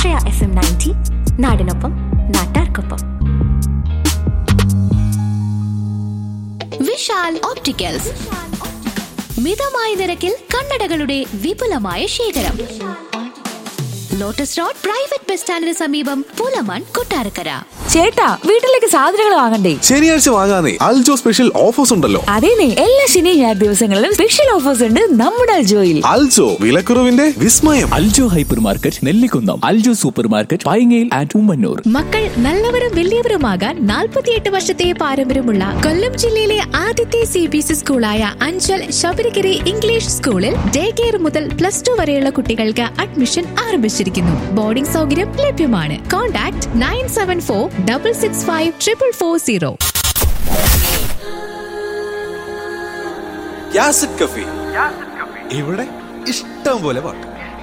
ആശ്രയ F M ninety നാടിനൊപ്പം നാട്ടാർക്കൊപ്പം Vishal opticals മിതമായ നിരക്കിൽ കണ്ണടകളുടെ വിപുലമായ ശേഖരം ലോട്ടസ് റോഡ് പ്രൈവറ്റ് ബസ് സ്റ്റാൻഡിന് സമീപം പൂലമൺ കൊട്ടാരക്കര ചേട്ടാ വീട്ടിലേക്ക് സാധനങ്ങൾ വാങ്ങണ്ടേ ശനിയാഴ്ച വാങ്ങാനേ അൽജോ സ്പെഷ്യൽ ഓഫേഴ്സ് ഉണ്ടല്ലോ അതേനെ എല്ലാ ശനി ഞായർ ദിവസങ്ങളിലും സ്പെഷ്യൽ ഓഫേഴ്സ് ഉണ്ട് നമ്മുടെ അൽജോയിൽ അൽജോ വിലക്കുറവിന്റെ വിസ്മയം Aljo hypermarket Nellikunnam Aljo supermarket പൈങ്ങയിൽ ആൻഡ് ഉമ്മന്നൂർ മക്കൾ നല്ലവരും വലിയവരുമാകാൻ നാൽപ്പത്തിയെട്ട് വർഷത്തെ പാരമ്പര്യമുള്ള കൊല്ലം ജില്ലയിലെ ആദ്യത്തെ സി ബി എസ് സ്കൂളായ അഞ്ചൽ ശബരിഗിരി ഇംഗ്ലീഷ് സ്കൂളിൽ ഡേ കെയർ മുതൽ പ്ലസ് ടു വരെയുള്ള കുട്ടികൾക്ക് അഡ്മിഷൻ ആരംഭിച്ചിരിക്കുന്നു ബോർഡിംഗ് സൗകര്യം ലഭ്യമാണ് contact nine seven four double six five triple four zero യാസിഡ് കഫി ഇവിടെ ഇഷ്ടം പോലെ പാട്ട്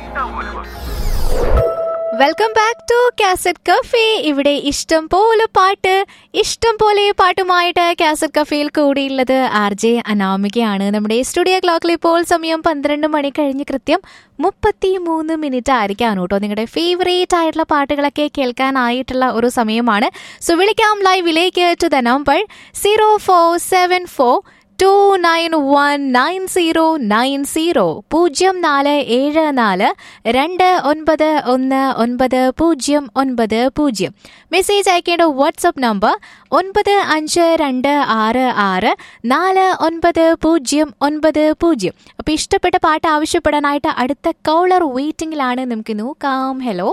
welcome back to cassette cafe ഇവിടെ ഇഷ്ടം പോലെ പാട്ട് ഇഷ്ടം പോലെ പാട്ടുമായിട്ട് കാസറ്റ് കഫേയിൽ കൂടിയുള്ളത് ആർ ജെ അനാമികയാണ് നമ്മുടെ സ്റ്റുഡിയോ ക്ലോക്കിൽ ഇപ്പോൾ സമയം പന്ത്രണ്ട് മണി കഴിഞ്ഞ് കൃത്യം മുപ്പത്തി മൂന്ന് മിനിറ്റ് ആയിരിക്കാണ് കേട്ടോ നിങ്ങളുടെ ഫേവറേറ്റ് ആയിട്ടുള്ള പാട്ടുകളൊക്കെ കേൾക്കാനായിട്ടുള്ള ഒരു സമയമാണ് സോ വിളിക്കാം ലൈവിലേക്ക് to the number zero four seven four two nine one nine zero nine zero പൂജ്യം നാല് ഏഴ് നാല് രണ്ട് ഒൻപത് ഒന്ന് ഒൻപത് പൂജ്യം ഒൻപത് പൂജ്യം മെസ്സേജ് അയക്കേണ്ട വാട്സപ്പ് നമ്പർ ഒൻപത് അഞ്ച് രണ്ട് ആറ് ആറ് നാല് ഒൻപത് പൂജ്യം ഒൻപത് പൂജ്യം അപ്പോൾ ഇഷ്ടപ്പെട്ട പാട്ട് ആവശ്യപ്പെടാനായിട്ട് അടുത്ത കോളർ വെയിറ്റിംഗിലാണ് നമുക്ക് നോക്കാം ഹലോ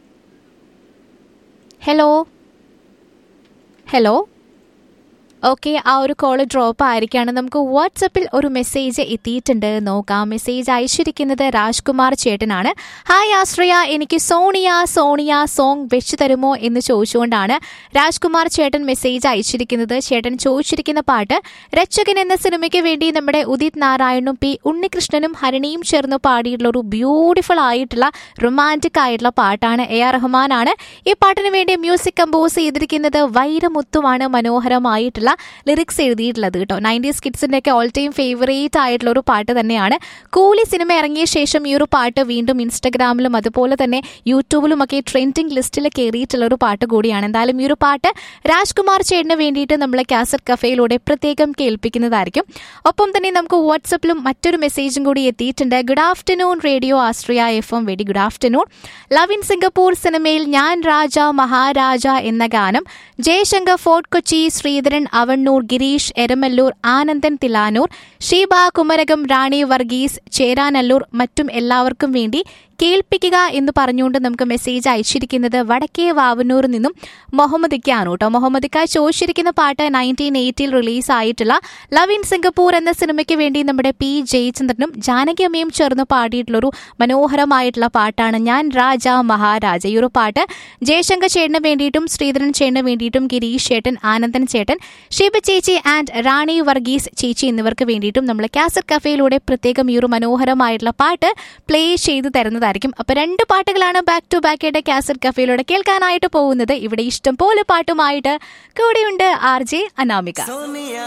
ഹലോ ഹലോ ഓക്കെ ആ ഒരു കോള് ഡ്രോപ്പ് ആയിരിക്കാണ് നമുക്ക് വാട്സപ്പിൽ ഒരു മെസ്സേജ് എത്തിയിട്ടുണ്ട് നോക്കാം മെസ്സേജ് അയച്ചിരിക്കുന്നത് രാജ്കുമാർ ചേട്ടനാണ് ഹായ് ആശ്രയ എനിക്ക് സോണിയ സോണിയ സോങ് വെച്ചു തരുമോ എന്ന് ചോദിച്ചുകൊണ്ടാണ് രാജ്കുമാർ ചേട്ടൻ മെസ്സേജ് അയച്ചിരിക്കുന്നത് ചേട്ടൻ ചോദിച്ചിരിക്കുന്ന പാട്ട് രക്ഷകൻ എന്ന സിനിമയ്ക്ക് വേണ്ടി നമ്മുടെ ഉദിത് നാരായണും പി ഉണ്ണികൃഷ്ണനും ഹരിണിയും ചേർന്ന് പാടിയിട്ടുള്ള ഒരു ബ്യൂട്ടിഫുൾ ആയിട്ടുള്ള റൊമാൻറ്റിക് ആയിട്ടുള്ള പാട്ടാണ് എ ആർ റഹ്മാനാണ് ഈ പാട്ടിന് വേണ്ടി മ്യൂസിക് കമ്പോസ് ചെയ്തിരിക്കുന്നത് വൈരമുത്തുമാണ് മനോഹരമായിട്ടുള്ള ലിറിക്സ് എഴുതിയിട്ടുള്ളത് കേട്ടോ നയൻറ്റീസ് കിഡ്സിന്റെ ഒക്കെ ഓൾ ടൈം ഫേവറേറ്റ് ആയിട്ടുള്ള ഒരു പാട്ട് തന്നെയാണ് കൂലി സിനിമ ഇറങ്ങിയ ശേഷം ഈ ഒരു പാട്ട് വീണ്ടും ഇൻസ്റ്റഗ്രാമിലും അതുപോലെ തന്നെ യൂട്യൂബിലും ഒക്കെ ട്രെൻഡിങ് ലിസ്റ്റിൽ കയറിയിട്ടുള്ള ഒരു പാട്ട് കൂടിയാണ് എന്തായാലും ഈ ഒരു പാട്ട് രാജ്കുമാർ ചേട്ടന് വേണ്ടിയിട്ട് നമ്മൾ കാസറ്റ് കഫേയിലൂടെ പ്രത്യേകം കേൾപ്പിക്കുന്നതായിരിക്കും ഒപ്പം തന്നെ നമുക്ക് വാട്സപ്പിലും മറ്റൊരു മെസ്സേജും കൂടി എത്തിയിട്ടുണ്ട് good afternoon radio Austria F M very good afternoon love in Singapore സിനിമയിൽ ഞാൻ രാജ മഹാരാജ എന്ന ഗാനം ജയശങ്കർ ഫോർട്ട് കൊച്ചി ശ്രീധരൻ അവണ്ണൂർ ഗിരീഷ് എരമല്ലൂർ ആനന്ദൻ തിലാനൂർ ഷീബ കുമരകം റാണി വർഗീസ് ചേരാനല്ലൂർ മറ്റും എല്ലാവർക്കും വേണ്ടി കേൾപ്പിക്കുക എന്ന് പറഞ്ഞുകൊണ്ട് നമുക്ക് മെസ്സേജ് അയച്ചിരിക്കുന്നത് വടക്കേ വാവന്നൂരിൽ നിന്നും മുഹമ്മദ് ഇക്കാണ് കേട്ടോ മുഹമ്മദ് ഇക്ക ചോദിച്ചിരിക്കുന്ന പാട്ട് നയൻറ്റീൻ എയ്റ്റിൽ റിലീസായിട്ടുള്ള ലവ് ഇൻ സിംഗപ്പൂർ എന്ന സിനിമയ്ക്ക് വേണ്ടി നമ്മുടെ പി ജയചന്ദ്രനും ജാനകി അമ്മയും ചേർന്ന് പാടിയിട്ടുള്ളൊരു മനോഹരമായിട്ടുള്ള പാട്ടാണ് ഞാൻ രാജ മഹാരാജ ഈ ഒരു പാട്ട് ജയശങ്കർ ചേട്ടന് വേണ്ടിയിട്ടും ശ്രീധരൻ ചേട്ടന് വേണ്ടിയിട്ടും ഗിരീഷ് ചേട്ടൻ ആനന്ദൻ ചേട്ടൻ ഷിബ ചേച്ചി ആൻഡ് റാണി വർഗീസ് ചേച്ചി എന്നിവർക്ക് വേണ്ടിയിട്ടും നമ്മൾ കാസറ്റ് കഫേയിലൂടെ പ്രത്യേകം ഈ ഒരു മനോഹരമായിട്ടുള്ള പാട്ട് പ്ലേ ചെയ്തു തരുന്നതായിരിക്കും അപ്പൊ രണ്ട് പാട്ടുകളാണ് ബാക്ക് ടു ബാക്ക് ആയിട്ട് കാസറ്റ് കഫേയിലൂടെ കേൾക്കാനായിട്ട് പോകുന്നത് ഇവിടെ ഇഷ്ടം പോലെ പാട്ടുമായിട്ട് കൂടെയുണ്ട് ആർ ജെ അനാമിക